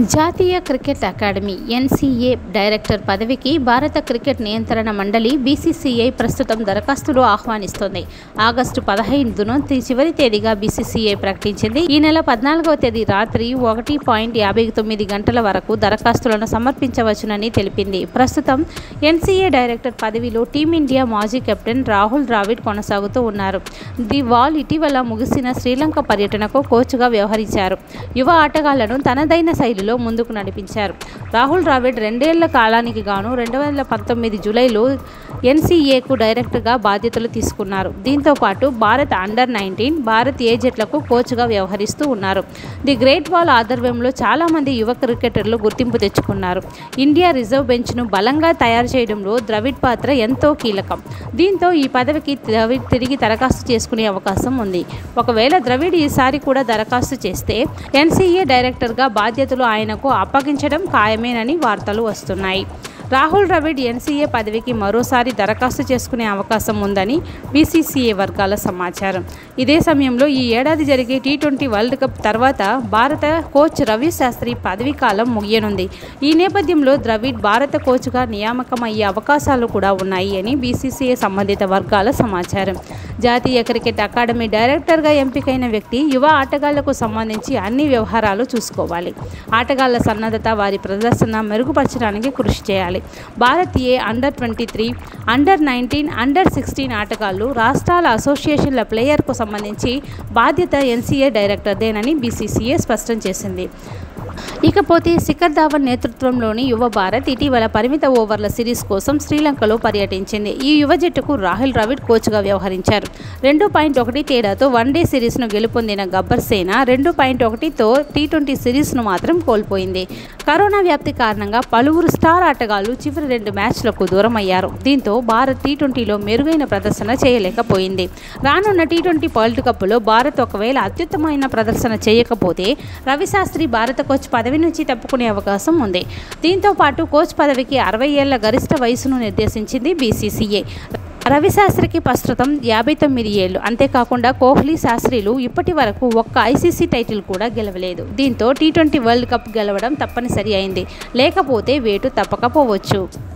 జాతీయ cricket academy NCA director పదవికి భారత క్రికెట్ నియంత్రణ మండలి బీసీసీఐ ప్రస్తుతం దరఖాస్తులు ఆహ్వానిస్తోంది ఆగస్టు పదహైదును చివరి తేదీగా బీసీసీఐ ప్రకటించింది ఈ నెల పద్నాలుగవ తేదీ రాత్రి ఒకటి పాయింట్ యాభై తొమ్మిది గంటల వరకు దరఖాస్తులను సమర్పించవచ్చునని తెలిపింది ప్రస్తుతం ఎన్సీఏ డైరెక్టర్ పదవిలో టీమిండియా మాజీ కెప్టెన్ రాహుల్ ద్రావిడ్ కొనసాగుతూ ఉన్నారు ది వాల్ ఇటీవల ముగిసిన శ్రీలంక పర్యటనకు కోచ్గా వ్యవహరించారు యువ ఆటగాళ్లను తనదైన శైలిలో ముందుకు నడిపించారు రాహుల్ ద్రావిడ్ రెండేళ్ల కాలానికి గాను రెండు వేల పంతొమ్మిది జూలైలో ఎన్సీఏకు డైరెక్టర్గా బాధ్యతలు తీసుకున్నారు దీంతో పాటు Bharat under nineteen Bharat A జట్లకు కోచ్గా వ్యవహరిస్తూ ఉన్నారు ది గ్రేట్ వాల్ ఆధ్వర్యంలో చాలామంది యువ క్రికెటర్లు గుర్తింపు తెచ్చుకున్నారు ఇండియా రిజర్వ్ బెంచ్ను బలంగా తయారు చేయడంలో ద్రవిడ్ పాత్ర ఎంతో కీలకం దీంతో ఈ పదవికి ద్రవిడ్ తిరిగి దరఖాస్తు చేసుకునే అవకాశం ఉంది ఒకవేళ ద్రవిడ్ ఈసారి కూడా దరఖాస్తు చేస్తే ఎన్సీఏ డైరెక్టర్గా బాధ్యతలు ఆయనకు అప్పగించడం ఖాయమేనని వార్తలు వస్తున్నాయి రాహుల్ ద్రవిడ్ ఎన్సీఏ పదవికి మరోసారి దరఖాస్తు చేసుకునే అవకాశం ఉందని బీసీసీఏ వర్గాల సమాచారం ఇదే సమయంలో ఈ ఏడాది జరిగే టీ ట్వంటీ వరల్డ్ కప్ తర్వాత భారత కోచ్ రవి శాస్త్రి పదవీ కాలం ముగియనుంది ఈ నేపథ్యంలో ద్రవిడ్ భారత కోచ్గా నియామకమయ్యే అవకాశాలు కూడా ఉన్నాయి అని బీసీసీఏ సంబంధిత వర్గాల సమాచారం జాతీయ క్రికెట్ అకాడమీ డైరెక్టర్గా ఎంపికైన వ్యక్తి యువ ఆటగాళ్లకు సంబంధించి అన్ని వ్యవహారాలు చూసుకోవాలి ఆటగాళ్ల సన్నద్ధత వారి ప్రదర్శన మెరుగుపరచడానికి కృషి చేయాలి Bharat A under twenty three under nineteen under sixteen ఆటగాళ్లు రాష్ట్రాల అసోసియేషన్ల ప్లేయర్కు సంబంధించి బాధ్యత ఎన్సీఏ డైరెక్టర్దేనని బీసీసీఏ స్పష్టం చేసింది ఇకపోతే శిఖర్ ధావన్ నేతృత్వంలోని యువ భారత్ ఇటీవల పరిమిత ఓవర్ల సిరీస్ కోసం శ్రీలంకలో పర్యటించింది ఈ యువ జట్టుకు రాహుల్ ద్రావిడ్ కోచ్గా వ్యవహరించారు రెండు పాయింట్ ఒకటి తేడాతో వన్డే సిరీస్ను గెలుపొందిన గబ్బర్ సేన రెండు పాయింట్ ఒకటితో టీ ట్వంటీ సిరీస్ను మాత్రం కోల్పోయింది కరోనా వ్యాప్తి కారణంగా పలువురు స్టార్ ఆటగాళ్లు చివరి రెండు మ్యాచ్లకు దూరమయ్యారు దీంతో భారత్ టీ ట్వంటీలో మెరుగైన ప్రదర్శన చేయలేకపోయింది రానున్న టీ ట్వంటీ వరల్డ్ కప్లో భారత్ ఒకవేళ అత్యుత్తమైన ప్రదర్శన చేయకపోతే రవిశాస్త్రి భారత కోచ్ పదవి నుంచి తప్పుకునే అవకాశం ఉంది దీంతో పాటు కోచ్ పదవికి అరవై ఏళ్ల గరిష్ట వయసును నిర్దేశించింది బీసీసీఏ రవిశాస్త్రికి ప్రస్తుతం యాభై తొమ్మిది ఏళ్ళు అంతేకాకుండా కోహ్లీ శాస్త్రిలు ఇప్పటి వరకు ఒక్క ఐసీసీ టైటిల్ కూడా గెలవలేదు దీంతో టీ ట్వంటీ వరల్డ్ కప్ గెలవడం తప్పనిసరి అయింది లేకపోతే వేటు తప్పకపోవచ్చు